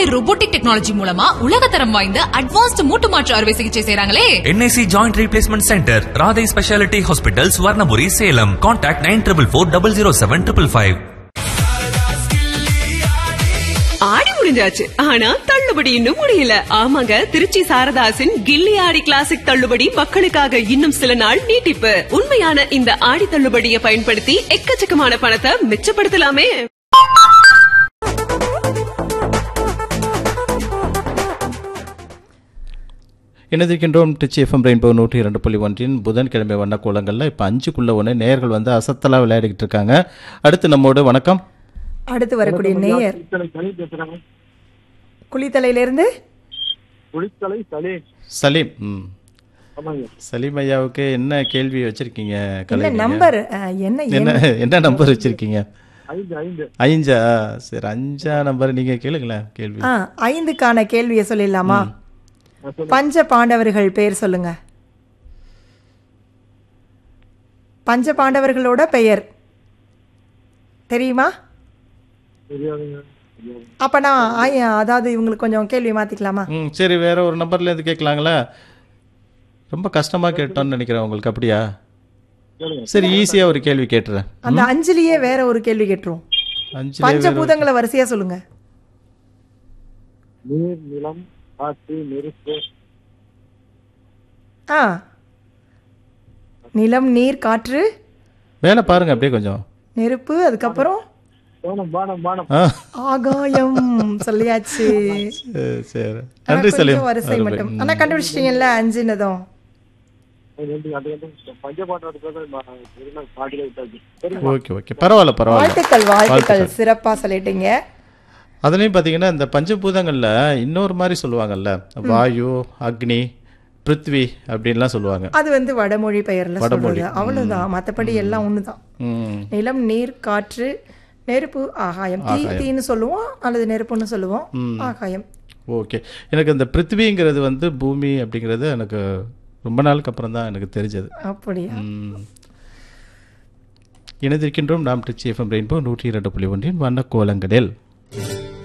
AI robotic technology மூலமா உலகத்தரம் வாய்ந்த அட்வான்ஸ்ட் மூட்டு மாற்று அறுவை சிகிச்சை செய்றாங்களே NIC joint replacement centre Radhai speciality hospital Swarnapuri Salem contact nine triple four double zero seven triple five ஆடி முடிஞ்சாச்சு ஆனா தள்ளுபடி இன்னும் முடியல ஆமாங்க திருச்சி சாரதாசின் கில்லி ஆடி கிளாசிக் தள்ளுபடி மக்களுக்காக இன்னும் சில நாள் நீட்டிப்பு உண்மையான இந்த ஆடி தள்ளுபடியை பயன்படுத்தி எக்கச்சக்கமான பணத்தை மிச்சப்படுத்தலாமே இணைந்திருக்கின்றோம் டிச்சி எஃப்எம் ரெயின்போ நூற்றி இரண்டு புள்ளி ஒன்றின் புதன்கிழமை வண்ண கோலங்களில் இப்போ அஞ்சுக்குள்ள ஒன்று நேயர்கள் வந்து அசத்தலாக விளையாடிக்கிட்டு இருக்காங்க அடுத்து நம்மோடு வணக்கம் அடுத்து வரக்கூடிய நேயர் சலீம் பேசுறாங்க குளித்தலையிலிருந்து குளித்தலை சலீம் சலீம் ம் ஆமாங்க சலீம் ஐயாவுக்கு என்ன கேள்வி வச்சிருக்கீங்க என்ன கலை நீங்க? நம்பர் அஹ், என்ன என்ன எண்? என்ன நம்பர் வச்சிருக்கீங்க ஐந்து ஐந்து ஐஞ்சா சரி அஞ்சா நம்பர் நீங்க கேளுங்களேன் கேள்வி ஆ ஐந்துக்கான கேள்வியை சொல்லிடலாமா பஞ்ச பாண்டவர்கள் பேர் சொல்லுங்க பஞ்ச பாண்டவர்களோட பெயர் தெரியுமா தெரியாதுங்க அப்ப நான் ஐ- அதாவது இவங்களுக்கு கொஞ்சம் கேள்வி மாத்திக்கலாமா ம் சரி வேற ஒரு நம்பர்ல இருந்து கேட்கலாங்களா ரொம்ப கஷ்டமா கேட்டோம்னு நினைக்கிறேன் உங்களுக்கு அப்படியா சரி ஈஸியா ஒரு கேள்வி கேட்டுறேன் அந்த அஞ்சுலயே வேற ஒரு கேள்வி கேட்டுருவோம் அஞ்சு பஞ்சபூதங்களை வரிசையா சொல்லுங்க நீர் நிலம் காற்று நெருப்பு ஆ நிலம் நீர் காற்று வேலை பாருங்க அப்படியே கொஞ்சம் நெருப்பு அதுக்கப்புறம் வானம் வானம் வானம் ஆ ஆகாயம் சொல்லியாச்சு சரி, சரி ஆனா நன்றி கொஞ்சம் சலீம் வரிசை மட்டும் ஆனா கண்டுபிடிச்சிட்டீங்கல்ல அஞ்சுனதும் அது வந்து அது வந்து பஞ்சபாண்டவர்கள் பாட்டில விட்டாச்சு சரிங்க ஓகே ஓகே பரவாயில்ல பரவாயில்ல வாழ்த்துக்கள் வாழ்த்துக்கள் சிறப்பா சொல்லிட்டீங்க அதுலேயும் பார்த்தீங்கன்னா இந்த பஞ்சபூதங்களில் இன்னொரு மாதிரி சொல்லுவாங்கல்ல வாயு அக்னி பிருத்வி அப்படின்லாம் சொல்லுவாங்க அது வந்து வடமொழி பெயர்ல வடமொழி. சொல்றது அவ்வளவுதான் மத்தபடி எல்லாம் ஒண்ணுதான் ம் நிலம் நீர் காற்று நெருப்பு ஆகாயம் தீ தீன்னு சொல்லுவோம் அல்லது நெருப்புன்னு சொல்லுவோம் ஆகாயம் ஓகே எனக்கு இந்த பிருத்விங்கிறது வந்து பூமி அப்படிங்கிறது எனக்கு ரொம்ப நாளுக்கு அப்புறம் தான் எனக்கு தெரிஞ்சது அப்படியா ம். இணைந்திருக்கின்றோம் நாம் டிச்சி எஃப்எம் ரெயின்போ நூற்றி இரண்டு புள்ளி ஒன்றின் வண்ண கோலங்களில்